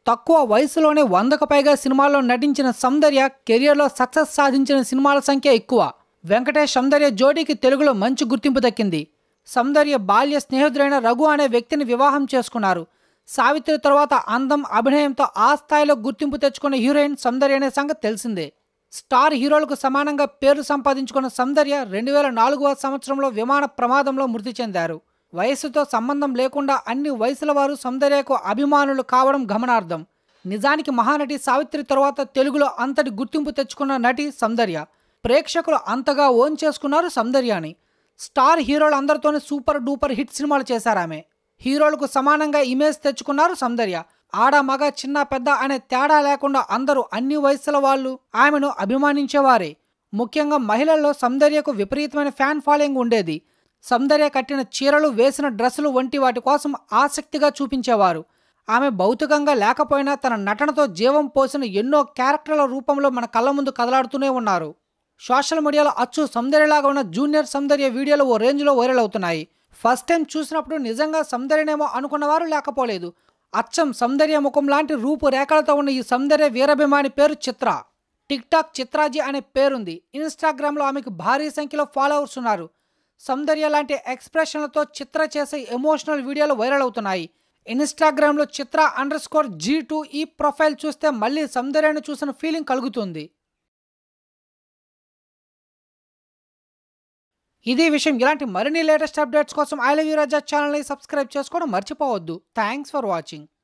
తక్కువ వయసులోనే వందకు పైగా సినిమాల్లో నటించిన సౌందర్య కెరియర్లో సక్సెస్ సాధించిన సినిమాల సంఖ్య ఎక్కువ వెంకటేష్ సౌందర్య జోడీకి తెలుగులో మంచి గుర్తింపు దక్కింది సౌందర్య బాల్య స్నేహితుడైన రఘు అనే వ్యక్తిని వివాహం చేసుకున్నారు సావిత్రి తర్వాత అందం అభినయంతో ఆ స్థాయిలో గుర్తింపు తెచ్చుకున్న హీరోయిన్ సౌందర్య అనే సంగతి తెలిసిందే స్టార్ హీరోలకు సమానంగా పేరు సంపాదించుకున్న సౌందర్య రెండు వేల నాలుగవ సంవత్సరంలో విమాన ప్రమాదంలో మృతి చెందారు వయస్సుతో సంబంధం లేకుండా అన్ని వయసుల వారు సౌందర్యకు అభిమానులు కావడం గమనార్థం నిజానికి మహానటి సావిత్రి తరువాత తెలుగులో అంతటి గుర్తింపు తెచ్చుకున్న నటి సౌందర్య ప్రేక్షకులు అంతగా ఓన్ చేసుకున్నారు సౌందర్యాని స్టార్ హీరోలు అందరితోనే సూపర్ డూపర్ హిట్ సినిమాలు చేశారామె హీరోలకు సమానంగా ఇమేజ్ తెచ్చుకున్నారు సౌందర్య ఆడ మగ చిన్న పెద్ద అనే తేడా లేకుండా అందరూ అన్ని వయసుల వాళ్ళు ఆమెను అభిమానించేవారే ముఖ్యంగా మహిళల్లో సౌందర్యకు విపరీతమైన ఫ్యాన్ ఫాలోయింగ్ ఉండేది సౌందర్య కట్టిన చీరలు వేసిన డ్రెస్సులు వంటి వాటి కోసం ఆసక్తిగా చూపించేవారు ఆమె భౌతికంగా లేకపోయినా తన నటనతో జీవం పోసిన ఎన్నో క్యారెక్టర్ల రూపంలో మన కళ్ళ ముందు కదలాడుతూనే ఉన్నారు సోషల్ మీడియాలో అచ్చు సౌందర్యలాగా ఉన్న జూనియర్ సౌందర్య వీడియోలు ఓ రేంజ్లో వైరల్ అవుతున్నాయి ఫస్ట్ టైం చూసినప్పుడు నిజంగా సౌందర్యనేమో అనుకున్నవారు లేకపోలేదు అచ్చం సౌందర్య ముఖం లాంటి రూపు రేఖలతో ఉన్న ఈ సౌందర్య వీరాభిమాని పేరు చిత్ర టిక్ టాక్ చిత్రాజీ అనే పేరుంది ఇన్స్టాగ్రామ్లో ఆమెకు భారీ సంఖ్యలో ఫాలోవర్స్ ఉన్నారు సౌందర్య లాంటి ఎక్స్ప్రెషన్లతో చిత్ర చేసే ఎమోషనల్ వీడియోలు వైరల్ అవుతున్నాయి ఇన్స్టాగ్రామ్లో Chitra under score G two ఈ ప్రొఫైల్ చూస్తే మళ్ళీ సౌందర్యాన్ని చూసిన ఫీలింగ్ కలుగుతుంది ఇదే విషయం ఇలాంటి మరిన్ని లేటెస్ట్ అప్డేట్స్ కోసం ఐ లవ్ యూ రాజా ఛానల్ని సబ్స్క్రైబ్ చేసుకోవడం మర్చిపోవద్దు థ్యాంక్స్ ఫర్ వాచింగ్